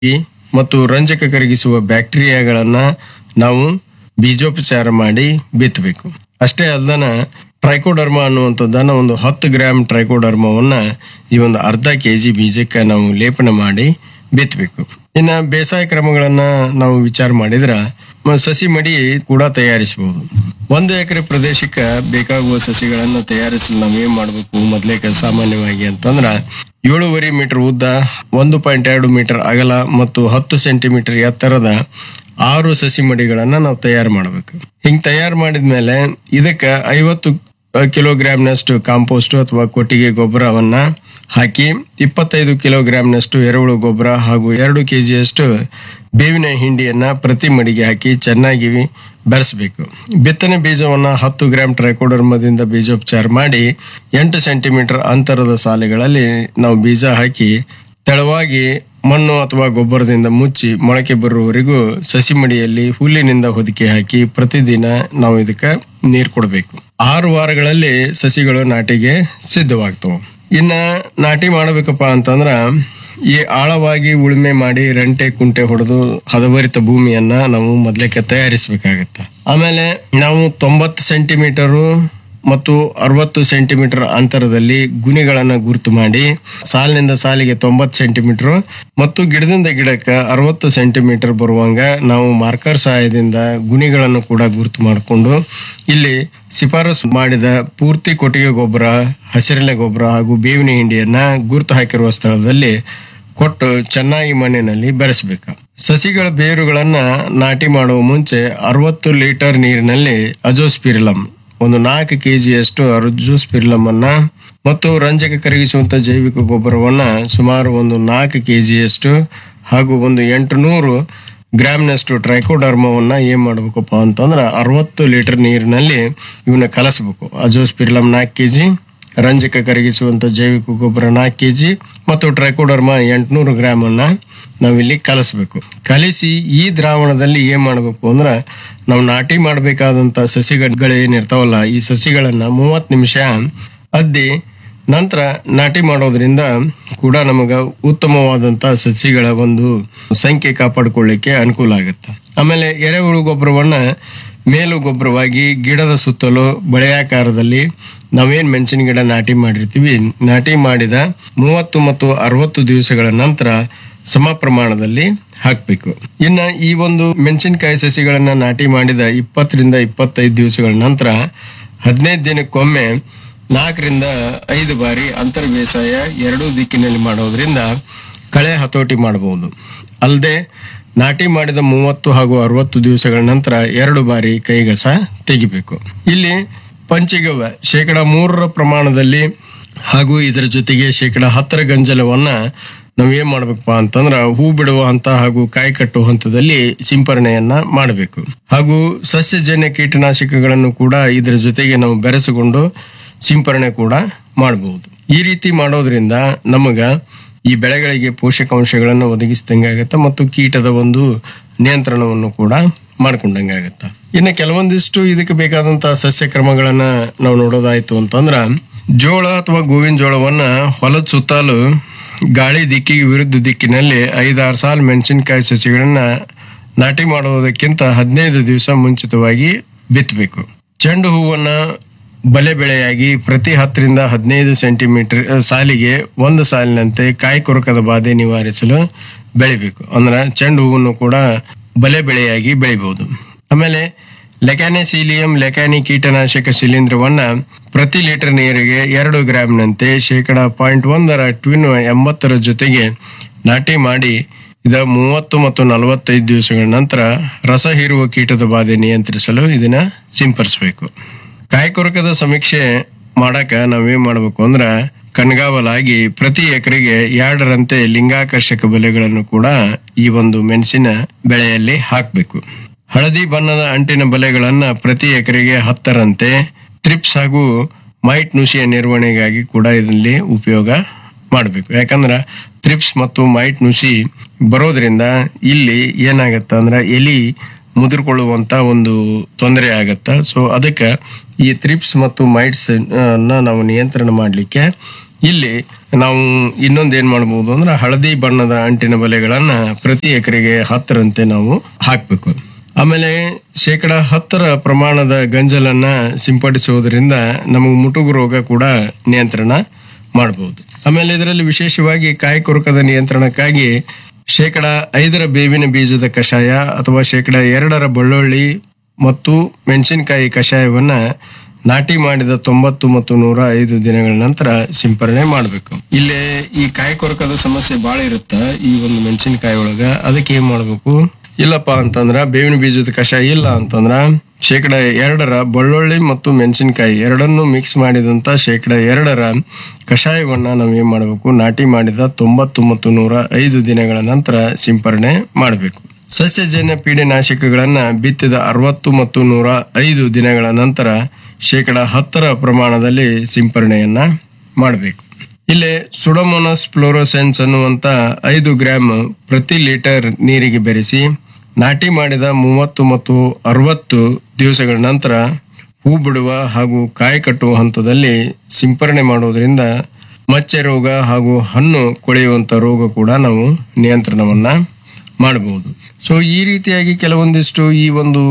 ಈ ಮತ್ತು ರಂಜಕ ಕರಗಿಸುವ ಬ್ಯಾಕ್ಟೀರಿಯಾಗಳನ್ನ ನಾವು ಬೀಜೋಪಚಾರ ಮಾಡಿ ಬಿತ್ತಬೇಕು ಅಷ್ಟೇ ಅಲ್ಲದನ ಟ್ರೈಕೋಡರ್ಮ ಅನ್ನುವಂಥದ್ದನ್ನ ಒಂದು ಹತ್ತು ಗ್ರಾಮ್ ಟ್ರೈಕೋಡರ್ಮವನ್ನ ಈ ಒಂದು ಅರ್ಧ ಕೆ ಜಿ ಬೀಜಕ್ಕೆ ನಾವು ಲೇಪನ ಮಾಡಿ ಬಿತ್ತಬೇಕು ಇನ್ನ ಬೇಸಾಯ ಕ್ರಮಗಳನ್ನ ನಾವು ವಿಚಾರ ಮಾಡಿದ್ರ ಮ- ಸಸಿ ಮಡಿ ಕೂಡ ತಯಾರಿಸಬಹುದು ಒಂದು ಎಕರೆ ಪ್ರದೇಶಕ್ಕೆ ಬೇಕಾಗುವ ಸಸಿಗಳನ್ನ ತಯಾರಿಸಲು ನಾವು ಏನ್ ಮಾಡ್ಬೇಕು ಮೊದಲೇ ಸಾಮಾನ್ಯವಾಗಿ ಅಂತಂದ್ರ ಏಳೂವರೆ ಮೀಟರ್ ಉದ್ದ ಒಂದು ಪಾಯಿಂಟ್ ಎರಡು ಮೀಟರ್ ಅಗಲ ಮತ್ತು ಹತ್ತು ಸೆಂಟಿಮೀಟರ್ ಎತ್ತರದ ಆರು ಸಸಿ ಮಡಿಗಳನ್ನ ನಾವು ತಯಾರು ಮಾಡಬೇಕು ಹಿಂಗ್ ತಯಾರು ಮಾಡಿದ್ಮೇಲೆ ಇದಕ್ಕೆ ಐವತ್ತು ಕಿಲೋಗ್ರಾಮ್ನಷ್ಟು ಕಾಂಪೋಸ್ಟ್ ಅಥವಾ ಕೊಟ್ಟಿಗೆ ಗೊಬ್ಬರವನ್ನ ಹಾಕಿ ಇಪ್ಪತ್ತೈದು ಕಿಲೋಗ್ರಾಮ್ನಷ್ಟು ಎರೆಹುಳು ಗೊಬ್ಬರ ಹಾಗೂ ಎರಡು ಕೆಜಿಯಷ್ಟು ಬೇವಿನ ಹಿಂಡಿಯನ್ನ ಪ್ರತಿ ಮಡಿಗೆ ಹಾಕಿ ಚೆನ್ನಾಗಿ ಬೆರೆಸಬೇಕು ಬಿತ್ತನೆ ಬೀಜವನ್ನ ಹತ್ತು ಗ್ರಾಂ ಟ್ರೈಕೋಡರ್ಮದಿಂದ ಬೀಜೋಪಚಾರ ಮಾಡಿ ಎಂಟು ಸೆಂಟಿಮೀಟರ್ ಅಂತರದ ಸಾಲೆಗಳಲ್ಲಿ ನಾವು ಬೀಜ ಹಾಕಿ ತೆಳವಾಗಿ ಮಣ್ಣು ಅಥವಾ ಗೊಬ್ಬರದಿಂದ ಮುಚ್ಚಿ ಮೊಳಕೆ ಬರುವವರೆಗೂ ಸಸಿ ಮಡಿಯಲ್ಲಿ ಹುಲ್ಲಿನಿಂದ ಹೊದಿಕೆ ಹಾಕಿ ಪ್ರತಿದಿನ ನಾವು ಇದಕ್ಕೆ ನೀರು ಕೊಡಬೇಕು ಆರು ವಾರಗಳಲ್ಲಿ ಸಸಿಗಳು ನಾಟಿಗೆ ಸಿದ್ಧವಾಗ್ತವೆ ಇನ್ನ ನಾಟಿ ಮಾಡಬೇಕಪ್ಪ ಅಂತಂದ್ರ ಈ ಆಳವಾಗಿ ಉಳುಮೆ ಮಾಡಿ ರಂಟೆ ಕುಂಟೆ ಹೊಡೆದು ಹದವರಿತ ಭೂಮಿಯನ್ನ ನಾವು ಮೊದ್ಲಕ್ಕೆ ತಯಾರಿಸಬೇಕಾಗತ್ತ ಆಮೇಲೆ ನಾವು ತೊಂಬತ್ತು ಸೆಂಟಿಮೀಟರು ಮತ್ತು ಅರವತ್ತು ಸೆಂಟಿಮೀಟರ್ ಅಂತರದಲ್ಲಿ ಗುಣಿಗಳನ್ನ ಗುರುತು ಮಾಡಿ ಸಾಲಿನಿಂದ ಸಾಲಿಗೆ ತೊಂಬತ್ತು ಸೆಂಟಿಮೀಟರ್ ಮತ್ತು ಗಿಡದಿಂದ ಗಿಡಕ್ಕೆ ಅರವತ್ತು ಸೆಂಟಿಮೀಟರ್ ಬರುವಂಗ ನಾವು ಮಾರ್ಕರ್ ಸಹಾಯದಿಂದ ಗುಣಿಗಳನ್ನು ಕೂಡ ಗುರುತು ಮಾಡಿಕೊಂಡು ಇಲ್ಲಿ ಶಿಫಾರಸು ಮಾಡಿದ ಪೂರ್ತಿ ಕೊಟ್ಟಿಗೆ ಗೊಬ್ಬರ ಹಸಿರೆಲೆ ಗೊಬ್ಬರ ಹಾಗೂ ಬೇವಿನ ಹಿಂಡಿಯನ್ನ ಗುರುತು ಹಾಕಿರುವ ಸ್ಥಳದಲ್ಲಿ ಕೊಟ್ಟು ಚೆನ್ನಾಗಿ ಮಣ್ಣಿನಲ್ಲಿ ಬೆರೆಸಬೇಕು ಸಸಿಗಳ ಬೇರುಗಳನ್ನ ನಾಟಿ ಮಾಡುವ ಮುಂಚೆ ಅರವತ್ತು ಲೀಟರ್ ನೀರಿನಲ್ಲಿ ಅಜೋಸ್ಪಿರಿಲಮ್ ಒಂದು ನಾಲ್ಕು ಕೆಜಿಯಷ್ಟು ಅರ್ಜೋಸ್ಪಿರಿಲಮ್ ಅನ್ನ ಮತ್ತು ರಂಜಕ ಕರಗಿಸುವಂತ ಜೈವಿಕ ಗೊಬ್ಬರವನ್ನ ಸುಮಾರು ಒಂದು ನಾಲ್ಕು ಕೆಜಿಯಷ್ಟು ಹಾಗೂ ಒಂದು ಎಂಟುನೂರು ಗ್ರಾಮ್ನಷ್ಟು ಟ್ರೈಕೋಡರ್ಮವನ್ನ ಏನ್ ಮಾಡ್ಬೇಕಪ್ಪ ಅಂತಂದ್ರ ಅರವತ್ತು ಲೀಟರ್ ನೀರಿನಲ್ಲಿ ಇವನ್ನ ಕಲಸಬೇಕು ಅಜೋಸ್ಪಿರಿಲಮ್ ನಾಲ್ಕು ಕೆಜಿ ರಂಜಕ ಕರಗಿಸುವಂತ ಜೈವಿಕ ಗೊಬ್ಬರ ನಾಲ್ಕು ಕೆಜಿ ಮತ್ತು ಟ್ರೈಕೋಡರ್ಮ ಎಂಟುನೂರು ಗ್ರಾಮ್ ಅನ್ನ ನಾವಿಲ್ಲಿ ಕಲಸಬೇಕು ಕಲಿಸಿ ಈ ದ್ರಾವಣದಲ್ಲಿ ಏನ್ ಮಾಡಬೇಕು ಅಂದ್ರ ನಾವು ನಾಟಿ ಮಾಡಬೇಕಾದಂತ ಸಸಿಗಳು ಏನಿರ್ತಾವಲ್ಲ ಈ ಸಸಿಗಳನ್ನ ಮೂವತ್ತು ನಿಮಿಷ ಅದ್ದಿ ನಂತರ ನಾಟಿ ಮಾಡೋದ್ರಿಂದ ಕೂಡ ನಮಗ ಉತ್ತಮವಾದಂತ ಸಸಿಗಳ ಒಂದು ಸಂಖ್ಯೆ ಕಾಪಾಡಿಕೊಳ್ಳಿಕ್ಕೆ ಅನುಕೂಲ ಆಗುತ್ತೆ ಆಮೇಲೆ ಎರೆಹುಳು ಗೊಬ್ಬರವನ್ನ ಮೇಲು ಗೊಬ್ಬರವಾಗಿ ಗಿಡದ ಸುತ್ತಲೂ ಬಳೆಯಾಕಾರದಲ್ಲಿ ನಾವೇನ್ ಮೆಣಸಿನ ಗಿಡ ನಾಟಿ ಮಾಡಿರ್ತೀವಿ ನಾಟಿ ಮಾಡಿದ ಮೂವತ್ತು ಮತ್ತು ಅರವತ್ತು ದಿವಸಗಳ ನಂತರ ಸಮ ಪ್ರಮಾಣದಲ್ಲಿ ಹಾಕ್ಬೇಕು ಇನ್ನ ಈ ಒಂದು ಮೆಣಸಿನಕಾಯಿ ಸಸಿಗಳನ್ನ ನಾಟಿ ಮಾಡಿದ ಇಪ್ಪತ್ತರಿಂದ ಇಪ್ಪತ್ತೈದು ದಿವಸಗಳ ನಂತರ ಹದಿನೈದು ದಿನಕ್ಕೊಮ್ಮೆ ನಾಲ್ಕರಿಂದ ಐದು ಬಾರಿ ಅಂತರ ಬೇಸಾಯ ಎರಡೂ ದಿಕ್ಕಿನಲ್ಲಿ ಮಾಡೋದ್ರಿಂದ ಕಳೆ ಹತೋಟಿ ಮಾಡಬಹುದು ಅಲ್ಲದೆ ನಾಟಿ ಮಾಡಿದ ಮೂವತ್ತು ಹಾಗೂ ಅರವತ್ತು ದಿವಸಗಳ ನಂತರ ಎರಡು ಬಾರಿ ಕೈಗಸ ತೆಗಿಬೇಕು ಇಲ್ಲಿ ಪಂಚಗವ್ಯ ಶೇಕಡ ಮೂರರ ಪ್ರಮಾಣದಲ್ಲಿ ಹಾಗೂ ಇದರ ಜೊತೆಗೆ ಶೇಕಡ ಹತ್ತರ ಗಂಜಲವನ್ನ ನಾವು ಏನ್ ಮಾಡ್ಬೇಕಪ್ಪ ಅಂತಂದ್ರ ಹೂ ಬಿಡುವ ಹಂತ ಹಾಗೂ ಕಾಯಿ ಕಟ್ಟುವ ಹಂತದಲ್ಲಿ ಸಿಂಪರಣೆಯನ್ನ ಮಾಡಬೇಕು ಹಾಗೂ ಸಸ್ಯಜನ್ಯ ಕೀಟನಾಶಕಗಳನ್ನು ಕೂಡ ಇದರ ಜೊತೆಗೆ ನಾವು ಬೆರೆಸಿಕೊಂಡು ಸಿಂಪರಣೆ ಕೂಡ ಮಾಡಬಹುದು ಈ ರೀತಿ ಮಾಡೋದ್ರಿಂದ ನಮಗ ಈ ಬೆಳೆಗಳಿಗೆ ಪೋಷಕಾಂಶಗಳನ್ನು ಒದಗಿಸಿದಂಗಾಗತ್ತ ಮತ್ತು ಕೀಟದ ಒಂದು ನಿಯಂತ್ರಣವನ್ನು ಕೂಡ ಮಾಡ್ಕೊಂಡಂಗಾಗತ್ತ ಇನ್ನು ಕೆಲವೊಂದಿಷ್ಟು ಇದಕ್ಕೆ ಬೇಕಾದಂತಹ ಸಸ್ಯ ಕ್ರಮಗಳನ್ನ ನಾವು ನೋಡೋದಾಯ್ತು ಅಂತಂದ್ರ ಜೋಳ ಅಥವಾ ಗೋವಿನ ಜೋಳವನ್ನ ಹೊಲದ ಸುತ್ತಲೂ ಗಾಳಿ ದಿಕ್ಕಿಗೆ ವಿರುದ್ಧ ದಿಕ್ಕಿನಲ್ಲಿ ಐದಾರು ಸಾಲು ಮೆಣಸಿನಕಾಯಿ ಸಸಿಗಳನ್ನ ನಾಟಿ ಮಾಡುವುದಕ್ಕಿಂತ ಹದಿನೈದು ದಿವಸ ಮುಂಚಿತವಾಗಿ ಬಿತ್ತಬೇಕು ಚೆಂಡು ಹೂವನ್ನ ಬಲೆ ಬೆಳೆಯಾಗಿ ಪ್ರತಿ ಹತ್ತರಿಂದ ಹದಿನೈದು ಸೆಂಟಿಮೀಟರ್ ಸಾಲಿಗೆ ಒಂದು ಸಾಲಿನಂತೆ ಕಾಯಿ ಕೊರಕದ ಬಾಧೆ ನಿವಾರಿಸಲು ಬೆಳಿಬೇಕು ಅಂದ್ರೆ ಚೆಂಡು ಹೂವನ್ನು ಕೂಡ ಬಲೆ ಬೆಳೆಯಾಗಿ ಬೆಳಿಬಹುದು ಆಮೇಲೆ ಲೆಕ್ಯಾನೆಸೀಲಿಯಂ ಲೆಕ್ಯಾನಿ ಕೀಟನಾಶಕ ಶಿಲೀಂಧ್ರವನ್ನ ಪ್ರತಿ ಲೀಟರ್ ನೀರಿಗೆ ಎರಡು ಗ್ರಾಮ್ನಂತೆ ಶೇಕಡ ಪಾಯಿಂಟ್ ಒಂದರ ಟ್ವಿನ್ ಎಂಬತ್ತರ ಜೊತೆಗೆ ನಾಟಿ ಮಾಡಿ ಇದ ಮೂವತ್ತು ಮತ್ತು ನಲವತ್ತೈದು ದಿವಸಗಳ ನಂತರ ರಸ ಹೀರುವ ಕೀಟದ ಬಾಧೆ ನಿಯಂತ್ರಿಸಲು ಇದನ್ನ ಸಿಂಪಡಿಸಬೇಕು ಕಾಯಿಕೊರಕದ ಸಮೀಕ್ಷೆ ಮಾಡಕ ನಾವೇನ್ ಮಾಡ್ಬೇಕು ಅಂದ್ರ ಕಣ್ಗಾವಲಾಗಿ ಪ್ರತಿ ಎಕರೆಗೆ ಎರಡರಂತೆ ಲಿಂಗಾಕರ್ಷಕ ಬಲೆಗಳನ್ನು ಕೂಡ ಈ ಒಂದು ಮೆಣಸಿನ ಬೆಳೆಯಲ್ಲಿ ಹಾಕಬೇಕು ಹಳದಿ ಬಣ್ಣದ ಅಂಟಿನ ಬಲೆಗಳನ್ನ ಪ್ರತಿ ಎಕರೆಗೆ ಹತ್ತರಂತೆ ತ್ರಿಪ್ಸ್ ಹಾಗೂ ಮೈಟ್ ನುಸಿಯ ನಿರ್ವಹಣೆಗಾಗಿ ಕೂಡ ಇದರಲ್ಲಿ ಉಪಯೋಗ ಮಾಡಬೇಕು ಯಾಕಂದ್ರ ತ್ರಿಪ್ಸ್ ಮತ್ತು ಮೈಟ್ ನುಸಿ ಬರೋದ್ರಿಂದ ಇಲ್ಲಿ ಏನಾಗತ್ತ ಅಂದ್ರ ಎಲಿ ಮುದುರ್ಕೊಳ್ಳುವಂತ ಒಂದು ತೊಂದರೆ ಆಗತ್ತ ಸೊ ಅದಕ್ಕೆ ಈ ತ್ರಿಪ್ಸ್ ಮತ್ತು ಮೈಟ್ಸ್ ಅನ್ನ ನಾವು ನಿಯಂತ್ರಣ ಮಾಡಲಿಕ್ಕೆ ಇಲ್ಲಿ ನಾವು ಇನ್ನೊಂದು ಏನ್ ಮಾಡಬಹುದು ಅಂದ್ರೆ ಹಳದಿ ಬಣ್ಣದ ಅಂಟಿನ ಬಲೆಗಳನ್ನ ಪ್ರತಿ ಎಕರೆಗೆ ಹತ್ತರಂತೆ ನಾವು ಹಾಕ್ಬೇಕು ಆಮೇಲೆ ಶೇಕಡ ಹತ್ತರ ಪ್ರಮಾಣದ ಗಂಜಲನ್ನ ಸಿಂಪಡಿಸುವುದರಿಂದ ನಮಗೆ ಮುಟುಗು ರೋಗ ಕೂಡ ನಿಯಂತ್ರಣ ಮಾಡಬಹುದು ಆಮೇಲೆ ಇದರಲ್ಲಿ ವಿಶೇಷವಾಗಿ ಕಾಯಿ ಕೊರಕದ ನಿಯಂತ್ರಣಕ್ಕಾಗಿ ಶೇಕಡ ಐದರ ಬೇವಿನ ಬೀಜದ ಕಷಾಯ ಅಥವಾ ಶೇಕಡ ಎರಡರ ಬೆಳ್ಳುಳ್ಳಿ ಮತ್ತು ಮೆಣಸಿನಕಾಯಿ ಕಷಾಯವನ್ನ ನಾಟಿ ಮಾಡಿದ ತೊಂಬತ್ತು ಮತ್ತು ನೂರ ಐದು ದಿನಗಳ ನಂತರ ಸಿಂಪರಣೆ ಮಾಡಬೇಕು ಇಲ್ಲಿ ಈ ಕಾಯಿ ಕೊರಕದ ಸಮಸ್ಯೆ ಬಹಳ ಇರುತ್ತೆ ಈ ಒಂದು ಮೆಣಸಿನಕಾಯಿ ಒಳಗ ಅದಕ್ಕೆ ಏನ್ ಮಾಡ್ಬೇಕು ಇಲ್ಲಪ್ಪ ಅಂತಂದ್ರ ಬೇವಿನ ಬೀಜದ ಕಷಾಯ ಇಲ್ಲ ಅಂತಂದ್ರ ಶೇಕಡ ಎರಡರ ಬೆಳ್ಳುಳ್ಳಿ ಮತ್ತು ಮೆಣಸಿನಕಾಯಿ ಎರಡನ್ನು ಮಿಕ್ಸ್ ಮಾಡಿದಂತ ಶೇಕಡ ಎರಡರ ಕಷಾಯವನ್ನ ನಾವು ಏನ್ ಮಾಡಬೇಕು ನಾಟಿ ಮಾಡಿದ ತೊಂಬತ್ತು ಮತ್ತು ನೂರ ಐದು ದಿನಗಳ ನಂತರ ಸಿಂಪರಣೆ ಮಾಡಬೇಕು ಸಸ್ಯಜನ್ಯ ಪೀಡೆನಾಶಕಗಳನ್ನ ಬಿತ್ತಿದ ಅರವತ್ತು ಮತ್ತು ನೂರ ಐದು ದಿನಗಳ ನಂತರ ಶೇಕಡ ಹತ್ತರ ಪ್ರಮಾಣದಲ್ಲಿ ಸಿಂಪರಣೆಯನ್ನ ಮಾಡಬೇಕು ಇಲ್ಲಿ ಸುಡಮೋನಸ್ ಫ್ಲೋರೋಸೆನ್ಸ್ ಅನ್ನುವಂತ ಐದು ಗ್ರಾಮ್ ಪ್ರತಿ ಲೀಟರ್ ನೀರಿಗೆ ಬೆರೆಸಿ ನಾಟಿ ಮಾಡಿದ ಮೂವತ್ತು ಮತ್ತು ಅರವತ್ತು ದಿವಸಗಳ ನಂತರ ಹೂ ಬಿಡುವ ಹಾಗೂ ಕಾಯಿ ಕಟ್ಟುವ ಹಂತದಲ್ಲಿ ಸಿಂಪರಣೆ ಮಾಡುವುದರಿಂದ ಮಚ್ಚೆ ರೋಗ ಹಾಗೂ ಹಣ್ಣು ಕೊಳೆಯುವಂತ ರೋಗ ಕೂಡ ನಾವು ನಿಯಂತ್ರಣವನ್ನ ಮಾಡಬಹುದು ಸೊ ಈ ರೀತಿಯಾಗಿ ಕೆಲವೊಂದಿಷ್ಟು ಈ ಒಂದು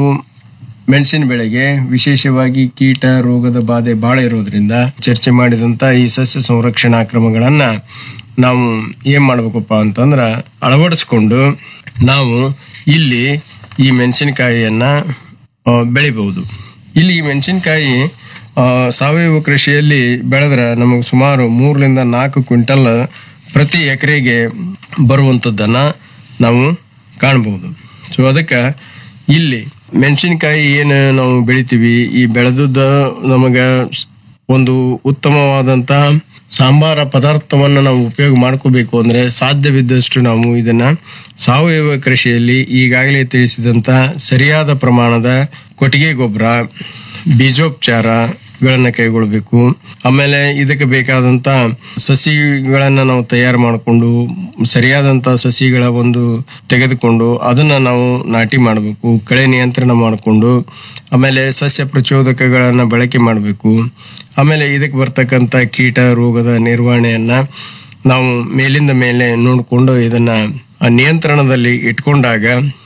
ಮೆಣಸಿನ ಬೆಳೆಗೆ ವಿಶೇಷವಾಗಿ ಕೀಟ ರೋಗದ ಬಾಧೆ ಬಹಳ ಇರೋದ್ರಿಂದ ಚರ್ಚೆ ಮಾಡಿದಂತ ಈ ಸಸ್ಯ ಸಂರಕ್ಷಣಾ ಕ್ರಮಗಳನ್ನ ನಾವು ಏನ್ ಮಾಡ್ಬೇಕಪ್ಪ ಅಂತಂದ್ರ ಅಳವಡಿಸ್ಕೊಂಡು ನಾವು ಇಲ್ಲಿ ಈ ಮೆಣಸಿನಕಾಯಿಯನ್ನ ಆ, ಬೆಳಿಬಹುದು ಇಲ್ಲಿ ಈ ಮೆಣಸಿನಕಾಯಿ ಆ, ಸಾವಯವ ಕೃಷಿಯಲ್ಲಿ ಬೆಳೆದ್ರೆ ನಮಗೆ ಸುಮಾರು ಮೂರರಿಂದ ನಾಲ್ಕು ಕ್ವಿಂಟಲ್ ಪ್ರತಿ ಎಕರೆಗೆ ಬರುವಂಥದ್ದನ್ನ ನಾವು ಕಾಣಬಹುದು ಸೊ ಅದಕ್ಕೆ ಇಲ್ಲಿ ಮೆಣಸಿನಕಾಯಿ ಏನು ನಾವು ಬೆಳಿತೀವಿ ಈ ಬೆಳೆದದ್ದು ನಮಗ ಒಂದು ಉತ್ತಮವಾದಂತ ಸಾಂಬಾರ ಪದಾರ್ಥವನ್ನ ನಾವು ಉಪಯೋಗ ಮಾಡ್ಕೋಬೇಕು ಅಂದ್ರೆ ಸಾಧ್ಯವಿದ್ದಷ್ಟು ನಾವು ಇದನ್ನ ಸಾವಯವ ಕೃಷಿಯಲ್ಲಿ ಈಗಾಗಲೇ ತಿಳಿಸಿದಂತ ಸರಿಯಾದ ಪ್ರಮಾಣದ ಕೊಟ್ಟಿಗೆ ಗೊಬ್ಬರ ಬೀಜೋಪಚಾರಗಳನ್ನ ಕೈಗೊಳ್ಬೇಕು ಆಮೇಲೆ ಇದಕ್ಕೆ ಬೇಕಾದಂತ ಸಸಿಗಳನ್ನ ನಾವು ತಯಾರು ಮಾಡಿಕೊಂಡು ಸರಿಯಾದಂತ ಸಸಿಗಳ ಒಂದು ತೆಗೆದುಕೊಂಡು ಅದನ್ನ ನಾವು ನಾಟಿ ಮಾಡಬೇಕು ಕಳೆ ನಿಯಂತ್ರಣ ಮಾಡಿಕೊಂಡು ಆಮೇಲೆ ಸಸ್ಯ ಪ್ರಚೋದಕಗಳನ್ನ ಬಳಕೆ ಮಾಡಬೇಕು ಆಮೇಲೆ ಇದಕ್ಕೆ ಬರ್ತಕ್ಕಂಥ ಕೀಟ ರೋಗದ ನಿರ್ವಹಣೆಯನ್ನ ನಾವು ಮೇಲಿಂದ ಮೇಲೆ ನೋಡಿಕೊಂಡು ಇದನ್ನ ಆ ನಿಯಂತ್ರಣದಲ್ಲಿ ಇಟ್ಕೊಂಡಾಗ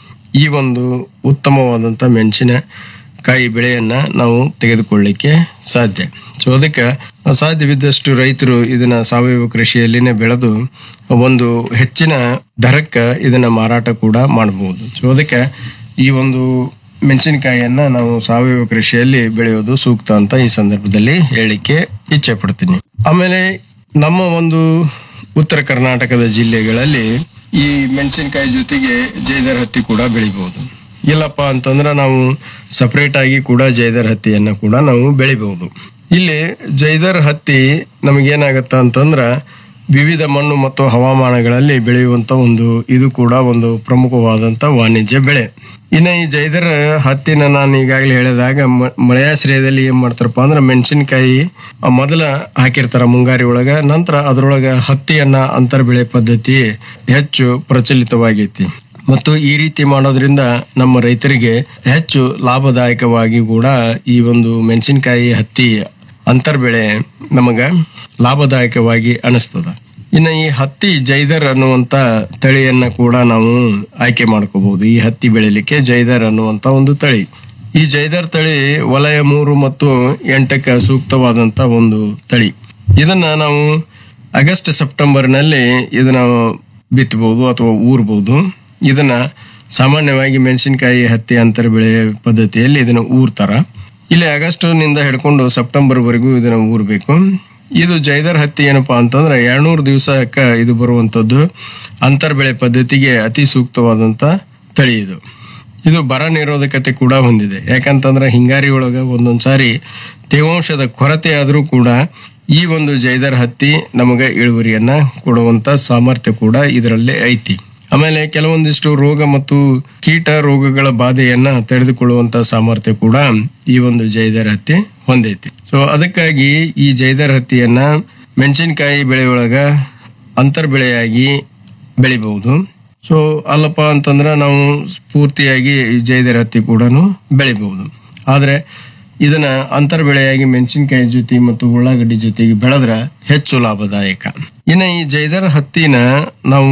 ಈ ಒಂದು ಉತ್ತಮವಾದಂತ ಮೆಣಸಿನ ಕಾಯಿ ಬೆಳೆಯನ್ನ ನಾವು ತೆಗೆದುಕೊಳ್ಳಿಕ್ಕೆ ಸಾಧ್ಯ ಸೊ ಅದಕ್ಕೆ ಸಾಧ್ಯವಿದ್ದಷ್ಟು ರೈತರು ಇದನ್ನ ಸಾವಯವ ಕೃಷಿಯಲ್ಲಿನೇ ಬೆಳೆದು ಒಂದು ಹೆಚ್ಚಿನ ದರಕ್ಕೆ ಇದನ್ನ ಮಾರಾಟ ಕೂಡ ಮಾಡಬಹುದು ಸೊ ಅದಕ್ಕೆ ಈ ಒಂದು ಮೆಣಸಿನಕಾಯಿಯನ್ನ ನಾವು ಸಾವಯವ ಕೃಷಿಯಲ್ಲಿ ಬೆಳೆಯೋದು ಸೂಕ್ತ ಅಂತ ಈ ಸಂದರ್ಭದಲ್ಲಿ ಹೇಳಿಕ್ಕೆ ಇಚ್ಛೆ ಪಡ್ತೀನಿ ಆಮೇಲೆ ನಮ್ಮ ಒಂದು ಉತ್ತರ ಕರ್ನಾಟಕದ ಜಿಲ್ಲೆಗಳಲ್ಲಿ ಈ ಮೆಣಸಿನಕಾಯಿ ಜೊತೆಗೆ ಜೈದರ್ ಹತ್ತಿ ಕೂಡ ಬೆಳಿಬಹುದು ಇಲ್ಲಪ್ಪ ಅಂತಂದ್ರೆ ನಾವು ಸಪರೇಟ್ ಆಗಿ ಕೂಡ ಜೈದರ್ ಹತ್ತಿಯನ್ನ ಕೂಡ ನಾವು ಬೆಳಿಬಹುದು ಇಲ್ಲಿ ಜೈದರ್ ಹತ್ತಿ ನಮಗೇನಾಗತ್ತ ಅಂತಂದ್ರ ವಿವಿಧ ಮಣ್ಣು ಮತ್ತು ಹವಾಮಾನಗಳಲ್ಲಿ ಬೆಳೆಯುವಂತ ಒಂದು ಇದು ಕೂಡ ಒಂದು ಪ್ರಮುಖವಾದಂತ ವಾಣಿಜ್ಯ ಬೆಳೆ ಇನ್ನು ಈ ಜೈದರ್ ಹತ್ತಿನ ನಾನು ಈಗಾಗಲೇ ಹೇಳಿದಾಗ ಮ- ಮಳೆಯಾಶ್ರಯದಲ್ಲಿ ಏನ್ ಮಾಡ್ತಾರಪ್ಪ ಅಂದ್ರೆ ಮೆಣಸಿನಕಾಯಿ ಮೊದಲ ಹಾಕಿರ್ತಾರ ಮುಂಗಾರಿ ಒಳಗ ನಂತರ ಅದರೊಳಗ ಹತ್ತಿಯನ್ನ ಅಂತರ ಬೆಳೆ ಪದ್ಧತಿ ಹೆಚ್ಚು ಪ್ರಚಲಿತವಾಗೈತಿ ಮತ್ತು ಈ ರೀತಿ ಮಾಡೋದ್ರಿಂದ ನಮ್ಮ ರೈತರಿಗೆ ಹೆಚ್ಚು ಲಾಭದಾಯಕವಾಗಿ ಕೂಡ ಈ ಒಂದು ಮೆಣಸಿನಕಾಯಿ ಹತ್ತಿ ಅಂತರ್ ಬೆಳೆ ನಮಗ ಲಾಭದಾಯಕವಾಗಿ ಅನಿಸ್ತದ ಇನ್ನು ಈ ಹತ್ತಿ ಜೈದರ್ ಅನ್ನುವಂತ ತಳಿಯನ್ನ ಕೂಡ ನಾವು ಆಯ್ಕೆ ಮಾಡ್ಕೋಬಹುದು ಈ ಹತ್ತಿ ಬೆಳಿಲಿಕ್ಕೆ ಜೈದರ್ ಅನ್ನುವಂತ ಒಂದು ತಳಿ ಈ ಜೈದರ್ ತಳಿ ವಲಯ ಮೂರು ಮತ್ತು ಎಂಟಕ್ಕೆ ಸೂಕ್ತವಾದಂತ ಒಂದು ತಳಿ ಇದನ್ನ ನಾವು ಆಗಸ್ಟ್ ಸೆಪ್ಟೆಂಬರ್ನಲ್ಲಿ ಇದನ್ನ ಬಿತ್ತಬಹುದು ಅಥವಾ ಊರ್ಬಹುದು ಇದನ್ನ ಸಾಮಾನ್ಯವಾಗಿ ಮೆಣಸಿನಕಾಯಿ ಹತ್ತಿ ಅಂತರ ಬೆಳೆ ಪದ್ಧತಿಯಲ್ಲಿ ಇದನ್ನ ಊರ್ತಾರ ಇಲ್ಲಿ ಆಗಸ್ಟ್ ನಿಂದ ಹಿಡ್ಕೊಂಡು ಸೆಪ್ಟೆಂಬರ್ ವರೆಗೂ ಇದನ್ನ ಊರ್ಬೇಕು ಇದು ಜೈದರ್ ಹತ್ತಿ ಏನಪ್ಪಾ ಅಂತಂದ್ರೆ ಎರಡ್ನೂರು ದಿವಸಕ್ಕ ಇದು ಬರುವಂತದ್ದು ಅಂತರ್ ಬೆಳೆ ಪದ್ಧತಿಗೆ ಅತಿ ಸೂಕ್ತವಾದಂತ ತಳಿ ಇದು ಇದು ಬರ ನಿರೋಧಕತೆ ಕೂಡ ಹೊಂದಿದೆ ಯಾಕಂತಂದ್ರೆ ಹಿಂಗಾರಿ ಒಳಗ ಒಂದೊಂದ್ಸಾರಿ ತೇವಾಂಶದ ಕೊರತೆ ಆದ್ರೂ ಕೂಡ ಈ ಒಂದು ಜೈದರ್ ಹತ್ತಿ ನಮಗ ಇಳುವರಿಯನ್ನ ಕೊಡುವಂತ ಸಾಮರ್ಥ್ಯ ಕೂಡ ಇದರಲ್ಲಿ ಐತಿ ಆಮೇಲೆ ಕೆಲವೊಂದಿಷ್ಟು ರೋಗ ಮತ್ತು ಕೀಟ ರೋಗಗಳ ಬಾಧೆಯನ್ನ ತಡೆದುಕೊಳ್ಳುವಂತ ಸಾಮರ್ಥ್ಯ ಕೂಡ ಈ ಒಂದು ಜೈದರ್ ಹತ್ತಿ ಹೊಂದೈತಿ ಸೊ ಅದಕ್ಕಾಗಿ ಈ ಜೈದರ್ ಹತ್ತಿಯನ್ನ ಮೆಣಸಿನಕಾಯಿ ಬೆಳೆಯೊಳಗ ಅಂತರ್ ಬೆಳೆಯಾಗಿ ಬೆಳಿಬಹುದು ಸೊ ಅಲ್ಲಪ್ಪ ಅಂತಂದ್ರೆ ನಾವು ಪೂರ್ತಿಯಾಗಿ ಈ ಜೈದರ್ ಹತ್ತಿ ಕೂಡ ಬೆಳಿಬಹುದು ಆದ್ರೆ ಇದನ್ನ ಅಂತರ ಬೆಳೆಯಾಗಿ ಮೆಣಸಿನಕಾಯಿ ಜೊತೆ ಮತ್ತು ಉಳ್ಳಾಗಡ್ಡಿ ಜೊತೆಗೆ ಬೆಳೆದ್ರ ಹೆಚ್ಚು ಲಾಭದಾಯಕ ಇನ್ನು ಈ ಜೈದರ್ ಹತ್ತಿನ ನಾವು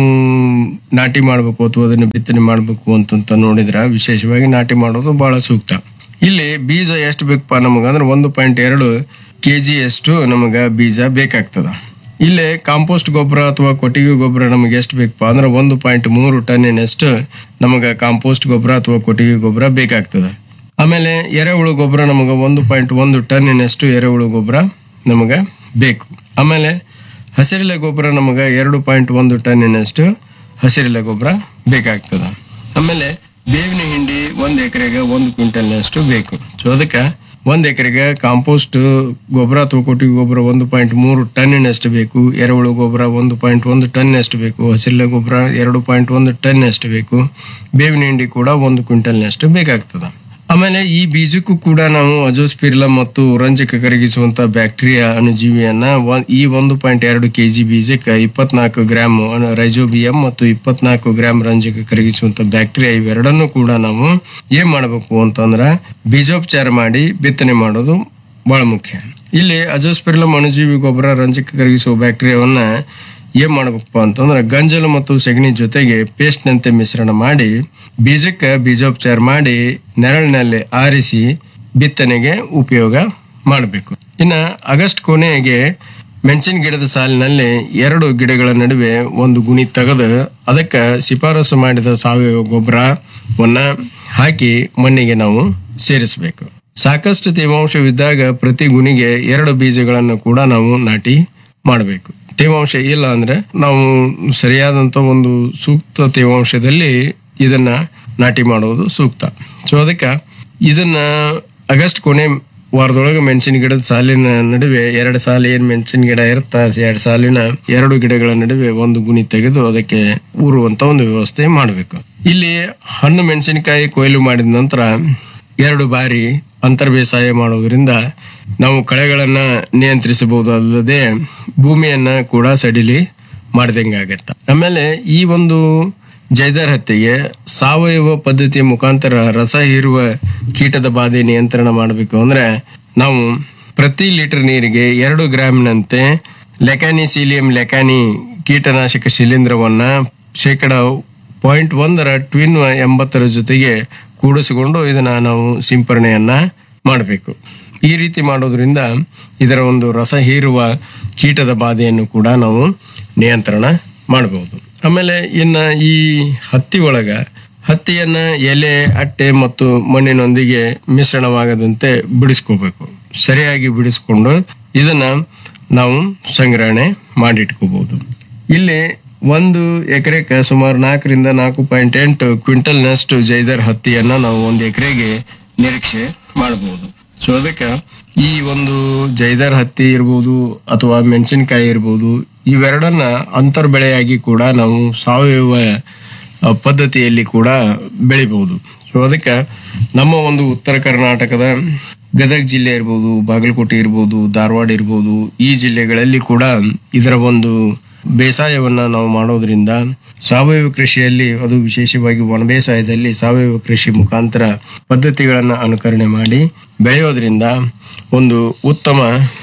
ನಾಟಿ ಮಾಡಬೇಕು ಅಥವಾ ಅದನ್ನ ಬಿತ್ತನೆ ಮಾಡಬೇಕು ಅಂತಂತ ನೋಡಿದ್ರ ವಿಶೇಷವಾಗಿ ನಾಟಿ ಮಾಡೋದು ಬಹಳ ಸೂಕ್ತ ಇಲ್ಲಿ ಬೀಜ ಎಷ್ಟು ಬೇಕಪ್ಪ ನಮಗ ಅಂದ್ರೆ ಒಂದು ಪಾಯಿಂಟ್ ಎರಡು ಕೆ ಜಿ ಅಷ್ಟು ನಮಗ ಬೀಜ ಬೇಕಾಗ್ತದ ಇಲ್ಲಿ ಕಾಂಪೋಸ್ಟ್ ಗೊಬ್ಬರ ಅಥವಾ ಕೊಟ್ಟಿಗೆ ಗೊಬ್ಬರ ನಮಗೆ ಎಷ್ಟು ಬೇಕಪ್ಪ ಅಂದ್ರೆ ಒಂದು ಪಾಯಿಂಟ್ ಮೂರು ಟನ್ನಿನಷ್ಟು ನಮಗೆ ಕಾಂಪೋಸ್ಟ್ ಗೊಬ್ಬರ ಅಥವಾ ಕೊಟ್ಟಿಗೆ ಗೊಬ್ಬರ ಬೇಕಾಗ್ತದೆ ಆಮೇಲೆ ಎರೆಹುಳು ಗೊಬ್ಬರ ನಮಗೆ ಒಂದು ಪಾಯಿಂಟ್ ಒಂದು ಟನ್ನಿನಷ್ಟು ಎರೆಹುಳು ಗೊಬ್ಬರ ನಮಗೆ ಬೇಕು ಆಮೇಲೆ ಹಸಿರೆಲೆ ಗೊಬ್ಬರ ನಮಗೆ ಎರಡು ಪಾಯಿಂಟ್ ಒಂದು ಟನ್ನಿನಷ್ಟು ಹಸಿರೆಲೆ ಗೊಬ್ಬರ ಬೇಕಾಗ್ತದೆ ಆಮೇಲೆ ಬೇವಿನ ಹಿಂಡಿ ಒಂದು ಎಕರೆಗೆ ಒಂದು ಕ್ವಿಂಟಲ್ನಷ್ಟು ಬೇಕು ಸೊ ಅದಕ್ಕೆ ಒಂದು ಎಕರೆಗೆ ಕಾಂಪೋಸ್ಟ್ ಗೊಬ್ಬರ ಅಥವಾ ಕೊಟ್ಟಿಗೆ ಗೊಬ್ಬರ ಒಂದು ಪಾಯಿಂಟ್ ಮೂರು ಟನ್ನಿನಷ್ಟು ಬೇಕು ಎರೆಹುಳು ಗೊಬ್ಬರ ಒಂದು ಪಾಯಿಂಟ್ ಒಂದು ಟನ್ನಷ್ಟು ಬೇಕು ಹಸಿರೆಲೆ ಗೊಬ್ಬರ ಎರಡು ಪಾಯಿಂಟ್ ಒಂದು ಟನ್ನಷ್ಟು ಬೇಕು ಬೇವಿನ ಹಿಂಡಿ ಕೂಡ ಒಂದು ಕ್ವಿಂಟಲ್ನಷ್ಟು ಬೇಕಾಗ್ತದೆ ಆಮೇಲೆ ಈ ಬೀಜಕ್ಕೂ ಕೂಡ ನಾವು ಅಜೋಸ್ಪಿರ್ಲ ಮತ್ತು ರಂಜಕ ಕರಗಿಸುವಂತ ಬ್ಯಾಕ್ಟೀರಿಯಾ ಅಣುಜೀವಿಯನ್ನ ಒ- ಈ ಒಂದು ಪಾಯಿಂಟ್ ಎರಡು ಕೆ ಜಿ ಬೀಜಕ್ಕೆ ಇಪ್ಪತ್ನಾಲ್ಕು ಗ್ರಾಮ್ ರೈಜೋಬಿಯಂ ಮತ್ತು ಇಪ್ಪತ್ನಾಲ್ಕು ಗ್ರಾಮ್ ರಂಜಕ ಕರಗಿಸುವಂತ ಬ್ಯಾಕ್ಟೀರಿಯಾ ಇವೆರಡನ್ನು ಕೂಡ ನಾವು ಏನ್ ಮಾಡಬೇಕು ಅಂತಂದ್ರ ಬೀಜೋಪಚಾರ ಮಾಡಿ ಬಿತ್ತನೆ ಮಾಡೋದು ಬಹಳ ಮುಖ್ಯ ಇಲ್ಲಿ ಅಜೋಸ್ಪಿರ್ಲಮ್ ಅಣುಜೀವಿ ಗೊಬ್ಬರ ರಂಜಕ ಕರಗಿಸುವ ಬ್ಯಾಕ್ಟೀರಿಯಾವನ್ನ ಏನ್ ಮಾಡ್ಬೇಕಪ್ಪ ಅಂತಂದ್ರೆ ಗಂಜಲು ಮತ್ತು ಸಗಣಿ ಜೊತೆಗೆ ಪೇಸ್ಟ್ ನಂತೆ ಮಿಶ್ರಣ ಮಾಡಿ ಬೀಜಕ್ಕೆ ಬೀಜೋಪಚಾರ ಮಾಡಿ ನೆರಳಿನಲ್ಲಿ ಆರಿಸಿ ಬಿತ್ತನೆಗೆ ಉಪಯೋಗ ಮಾಡಬೇಕು ಇನ್ನ ಆಗಸ್ಟ್ ಕೊನೆಗೆ ಮೆಣಸಿನ ಗಿಡದ ಸಾಲಿನಲ್ಲಿ ಎರಡು ಗಿಡಗಳ ನಡುವೆ ಒಂದು ಗುಣಿ ತೆಗೆದು ಅದಕ್ಕೆ ಶಿಫಾರಸು ಮಾಡಿದ ಸಾವಯವ ಗೊಬ್ಬರವನ್ನ ಹಾಕಿ ಮಣ್ಣಿಗೆ ನಾವು ಸೇರಿಸಬೇಕು ಸಾಕಷ್ಟು ತೇವಾಂಶವಿದ್ದಾಗ ಪ್ರತಿ ಗುಣಿಗೆ ಎರಡು ಬೀಜಗಳನ್ನು ಕೂಡ ನಾವು ನಾಟಿ ಮಾಡಬೇಕು ತೇವಾಂಶ ಇಲ್ಲ ಅಂದ್ರೆ ನಾವು ಸರಿಯಾದಂತ ಒಂದು ಸೂಕ್ತ ತೇವಾಂಶದಲ್ಲಿ ಇದನ್ನ ನಾಟಿ ಮಾಡುವುದು ಸೂಕ್ತ ಸೊ ಅದಕ್ಕೆ ಇದನ್ನ ಆಗಸ್ಟ್ ಕೊನೆ ವಾರದೊಳಗೆ ಮೆಣಸಿನ ಗಿಡದ ಸಾಲಿನ ನಡುವೆ ಎರಡು ಸಾಲ ಏನ್ ಮೆಣಸಿನ ಗಿಡ ಇರುತ್ತ ಎರಡು ಸಾಲಿನ ಎರಡು ಗಿಡಗಳ ನಡುವೆ ಒಂದು ಗುಣಿ ತೆಗೆದು ಅದಕ್ಕೆ ಊರುವಂತ ಒಂದು ವ್ಯವಸ್ಥೆ ಮಾಡಬೇಕು ಇಲ್ಲಿ ಹಣ್ಣು ಮೆಣಸಿನಕಾಯಿ ಕೊಯ್ಲು ಮಾಡಿದ ನಂತರ ಎರಡು ಬಾರಿ ಅಂತರ ಬೇಸಾಯ ಮಾಡೋದ್ರಿಂದ ನಾವು ಕಳೆಗಳನ್ನ ನಿಯಂತ್ರಿಸಬಹುದು ಅಲ್ಲದೆ ಭೂಮಿಯನ್ನ ಕೂಡ ಸಡಿಲಿ ಮಾಡ್ದಂಗೆ ಆಗತ್ತೆ ಆಮೇಲೆ ಈ ಒಂದು ಜೈದರ್ ಹತ್ತಿಗೆ ಸಾವಯವ ಪದ್ಧತಿಯ ಮುಖಾಂತರ ರಸ ಹೀರುವ ಕೀಟದ ಬಾಧೆ ನಿಯಂತ್ರಣ ಮಾಡಬೇಕು ಅಂದ್ರೆ ನಾವು ಪ್ರತಿ ಲೀಟರ್ ನೀರಿಗೆ ಎರಡು ಗ್ರಾಮ್ನಂತೆ ಲೆಕಾನಿಸೀಲಿಯಂ ಲೆಕಾನಿ ಕೀಟನಾಶಕ ಶಿಲೀಂಧ್ರವನ್ನ ಶೇಕಡ ಪಾಯಿಂಟ್ ಒಂದರ ಟ್ವಿನ್ ಎಂಬತ್ತರ ಜೊತೆಗೆ ಕೂಡಿಸಿಕೊಂಡು ಇದನ್ನ ನಾವು ಸಿಂಪರಣೆಯನ್ನ ಮಾಡಬೇಕು ಈ ರೀತಿ ಮಾಡೋದ್ರಿಂದ ಇದರ ಒಂದು ರಸ ಹೀರುವ ಕೀಟದ ಬಾಧೆಯನ್ನು ಕೂಡ ನಾವು ನಿಯಂತ್ರಣ ಮಾಡಬಹುದು ಆಮೇಲೆ ಇನ್ನ ಈ ಹತ್ತಿ ಒಳಗ ಹತ್ತಿಯನ್ನ ಎಲೆ ಅಟ್ಟೆ ಮತ್ತು ಮಣ್ಣಿನೊಂದಿಗೆ ಮಿಶ್ರಣವಾಗದಂತೆ ಬಿಡಿಸ್ಕೋಬೇಕು ಸರಿಯಾಗಿ ಬಿಡಿಸ್ಕೊಂಡು ಇದನ್ನ ನಾವು ಸಂಗ್ರಹಣೆ ಮಾಡಿಟ್ಕೋಬಹುದು ಇಲ್ಲಿ ಒಂದು ಎಕರೆಗೆ ಸುಮಾರು ನಾಲ್ಕರಿಂದ ನಾಲ್ಕು ಪಾಯಿಂಟ್ ಎಂಟು ಕ್ವಿಂಟಲ್ನಷ್ಟು ಜೈದರ್ ಹತ್ತಿಯನ್ನ ನಾವು ಒಂದು ಎಕರೆಗೆ ನಿರೀಕ್ಷೆ ಮಾಡಬಹುದು ಸೊ ಅದಕ್ಕೆ ಈ ಒಂದು ಜೈದರ್ ಹತ್ತಿ ಇರ್ಬೋದು ಅಥವಾ ಮೆಣಸಿನಕಾಯಿ ಇರ್ಬೋದು ಇವೆರಡನ್ನ ಅಂತರ್ ಬೆಳೆಯಾಗಿ ಕೂಡ ನಾವು ಸಾವಯವ ಆ, ಪದ್ಧತಿಯಲ್ಲಿ ಕೂಡ ಬೆಳಿಬಹುದು ಸೊ ಅದಕ್ಕೆ ನಮ್ಮ ಒಂದು ಉತ್ತರ ಕರ್ನಾಟಕದ ಗದಗ ಜಿಲ್ಲೆ ಇರ್ಬೋದು ಬಾಗಲಕೋಟೆ ಇರ್ಬೋದು ಧಾರವಾಡ ಇರ್ಬೋದು ಈ ಜಿಲ್ಲೆಗಳಲ್ಲಿ ಕೂಡ ಇದರ ಒಂದು ಬೇಸಾಯವನ್ನ ನಾವು ಮಾಡೋದ್ರಿಂದ ಸಾವಯವ ಕೃಷಿಯಲ್ಲಿ ಅದು ವಿಶೇಷವಾಗಿ ಒಣ ಬೇಸಾಯದಲ್ಲಿ ಸಾವಯವ ಕೃಷಿ ಮುಖಾಂತರ ಪದ್ಧತಿಗಳನ್ನು ಅನುಕರಣೆ ಮಾಡಿ ಬೆಳೆಯೋದ್ರಿಂದ ಒಂದು ಉತ್ತಮ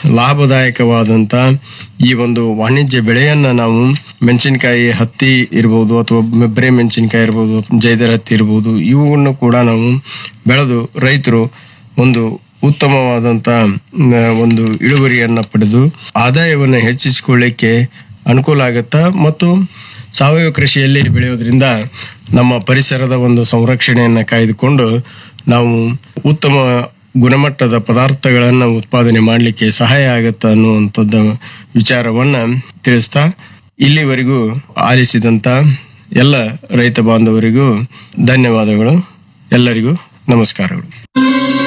ಲಾಭದಾಯಕವಾದಂತ ಈ ಒಂದು ವಾಣಿಜ್ಯ ಬೆಳೆಯನ್ನ ನಾವು ಮೆಣಸಿನಕಾಯಿ ಹತ್ತಿ ಇರ್ಬೋದು ಅಥವಾ ಬರೇ ಮೆಣಸಿನಕಾಯಿ ಇರ್ಬೋದು ಜೈದರ್ ಹತ್ತಿ ಇರ್ಬೋದು ಇವುಗಳನ್ನು ಕೂಡ ನಾವು ಬೆಳೆದು ರೈತರು ಒಂದು ಉತ್ತಮವಾದಂತ ಮ್, ಒಂದು ಇಳುವರಿಯನ್ನ ಪಡೆದು ಆದಾಯವನ್ನ ಹೆಚ್ಚಿಸಿಕೊಳ್ಳಿಕ್ಕೆ ಅನುಕೂಲ ಆಗತ್ತಾ ಮತ್ತು ಸಾವಯವ ಕೃಷಿಯಲ್ಲಿ ಬೆಳೆಯೋದ್ರಿಂದ ನಮ್ಮ ಪರಿಸರದ ಒಂದು ಸಂರಕ್ಷಣೆಯನ್ನ ಕಾಯ್ದುಕೊಂಡು ನಾವು ಉತ್ತಮ ಗುಣಮಟ್ಟದ ಪದಾರ್ಥಗಳನ್ನ ಉತ್ಪಾದನೆ ಮಾಡಲಿಕ್ಕೆ ಸಹಾಯ ಆಗತ್ತ ಅನ್ನುವಂಥದ್ದು ವಿಚಾರವನ್ನ ತಿಳಿಸ್ತಾ ಇಲ್ಲಿವರೆಗೂ ಆಲಿಸಿದಂತ ಎಲ್ಲ ರೈತ ಬಾಂಧವರಿಗೂ ಧನ್ಯವಾದಗಳು ಎಲ್ಲರಿಗೂ ನಮಸ್ಕಾರಗಳು